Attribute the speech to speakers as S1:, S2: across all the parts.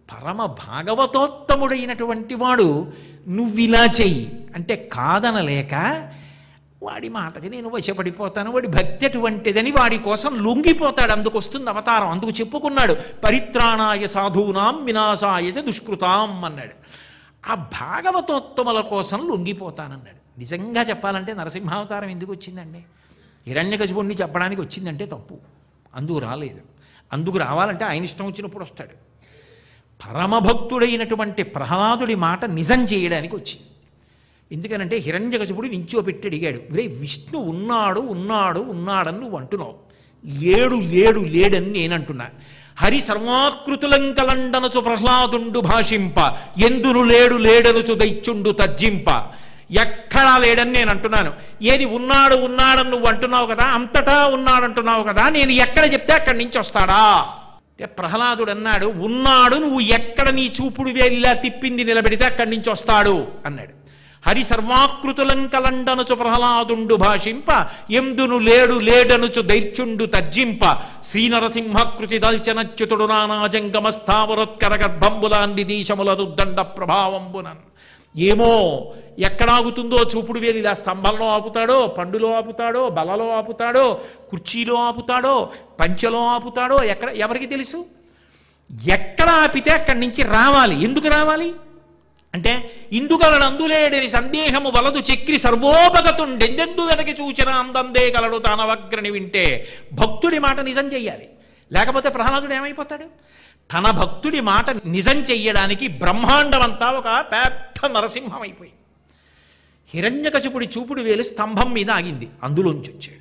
S1: పరమ భాగవతోత్తముడైనటువంటి వాడు నువ్విలా చెయ్యి అంటే కాదనలేక వాడి మాటకి నేను వశపడిపోతాను వాడి భక్తి అటువంటిదని వాడి కోసం లొంగిపోతాడు అందుకు వస్తుంది అవతారం అందుకు చెప్పుకున్నాడు పరిత్రాణాయ సాధూనాం వినాశాయ చ దుష్కృతాం అన్నాడు ఆ భాగవతోత్తముల కోసం లొంగిపోతానన్నాడు నిజంగా చెప్పాలంటే నరసింహావతారం ఎందుకు వచ్చిందండి హిరణ్యకశిపుణ్ణి చెప్పడానికి వచ్చిందంటే తప్పు అందుకు రాలేదు అందుకు రావాలంటే ఆయన ఇష్టం వచ్చినప్పుడు వస్తాడు పరమభక్తుడైనటువంటి ప్రహ్లాదుడి మాట నిజం చేయడానికి వచ్చింది ఎందుకనంటే హిరణ్యకశిపుడు నించోపెట్టి అడిగాడు రే విష్ణు ఉన్నాడు ఉన్నాడు ఉన్నాడని నువ్వు అంటున్నావు లేడు లేడు లేడని నేనంటున్నా హరి సర్వాకృతులంకలండనచు ప్రహ్లాదుండు భాషింప ఎందును లేడు లేడనుచు దైత్యుండు తర్జింప ఎక్కడా లేడని నేను అంటున్నాను ఏది ఉన్నాడు ఉన్నాడని నువ్వు అంటున్నావు కదా అంతటా ఉన్నాడంటున్నావు కదా నేను ఎక్కడ చెప్తే అక్కడి నుంచి వస్తాడా అంటే ప్రహ్లాదుడు అన్నాడు ఉన్నాడు నువ్వు ఎక్కడ నీ చూపుడు వేలిలా తిప్పింది నిలబెడితే అక్కడి నుంచి వస్తాడు అన్నాడు హరి సర్వాకృతులంకలండనుచు ప్రహ్లాదుండు భాషింప ఎందును లేడు లేడనుచు దైత్యుండు తర్జింప శ్రీనరసింహకృతి దల్చనచ్యుతుడు నానాజంగమ స్థావరోత్కర గర్భంబులాంది దీశముల రుద్దండ ప్రభావంబునన్ ఏమో ఎక్కడాగుతుందో చూపుడు వేలు ఇలా స్తంభంలో ఆపుతాడో పండులో ఆపుతాడో బలలో ఆపుతాడో కుర్చీలో ఆపుతాడో పంచెలో ఆపుతాడో ఎక్కడ ఎవరికి తెలుసు ఎక్కడ ఆపితే అక్కడి నుంచి రావాలి ఎందుకు రావాలి అంటే ఇందుగలడు అందులేడని సందేహము వలదు చక్రి సర్వోపగతుండెందెందు వెతకి చూచిన అందందే గలడు తానవగ్రని వింటే భక్తుడి మాట నిజం చెయ్యాలి లేకపోతే ప్రహ్లాదుడు ఏమైపోతాడు తన భక్తుడి మాట నిజం చెయ్యడానికి బ్రహ్మాండమంతా ఒక పెద్ద నరసింహం అయిపోయింది హిరణ్యకశిపుడి చూపుడు వేలు స్తంభం మీద ఆగింది అందులోంచి వచ్చాడు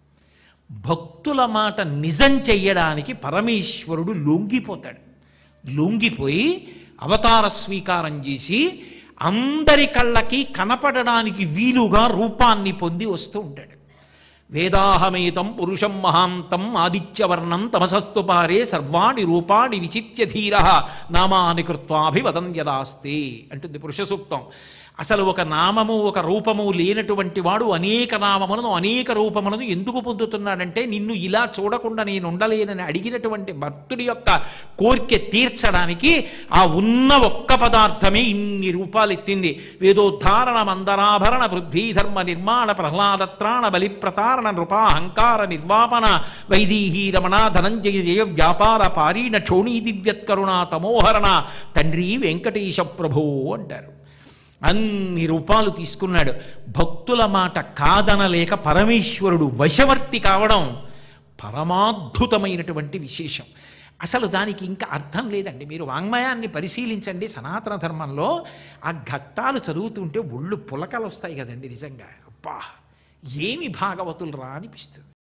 S1: భక్తుల మాట నిజం చెయ్యడానికి పరమేశ్వరుడు లొంగిపోతాడు లొంగిపోయి అవతార స్వీకారం చేసి అందరి కళ్ళకి కనపడడానికి వీలుగా రూపాన్ని పొంది వస్తూ ఉంటాడు వేదాహమేతం పురుషం మహాంతం ఆదిత్యవర్ణం తమసస్తు పారే సర్వాణి రూపాణి విచిత్య ధీర నామాని కృత్వాభివదం యదాస్తే అంటుంది పురుష సూక్తం అసలు ఒక నామము ఒక రూపము లేనటువంటి వాడు అనేక నామములను అనేక రూపములను ఎందుకు పొందుతున్నాడంటే నిన్ను ఇలా చూడకుండా నేను ఉండలేనని అడిగినటువంటి భక్తుడి యొక్క కోరిక తీర్చడానికి ఆ ఉన్న ఒక్క పదార్థమే ఇన్ని రూపాలు ఎత్తింది వేదోద్ధారణ మందరాభరణ పృథ్వీధర్మ నిర్మాణ ప్రహ్లాదత్రాణ బలిప్రతారణ నృపాహంకార నిర్వాపన వైదీహీ రమణ ధనంజయ జయ వ్యాపార పారీణ క్షోణీ దివ్యత్కరుణ తమోహరణ తండ్రి వెంకటేశ ప్రభో అంటారు అన్ని రూపాలు తీసుకున్నాడు భక్తుల మాట కాదనలేక పరమేశ్వరుడు వశవర్తి కావడం పరమాద్భుతమైనటువంటి విశేషం అసలు దానికి ఇంకా అర్థం లేదండి మీరు వాంగ్మయాన్ని పరిశీలించండి సనాతన ధర్మంలో ఆ ఘట్టాలు చదువుతుంటే ఒళ్ళు పులకలు వస్తాయి కదండి నిజంగా అబ్బా ఏమి భాగవతులు రా అనిపిస్తుంది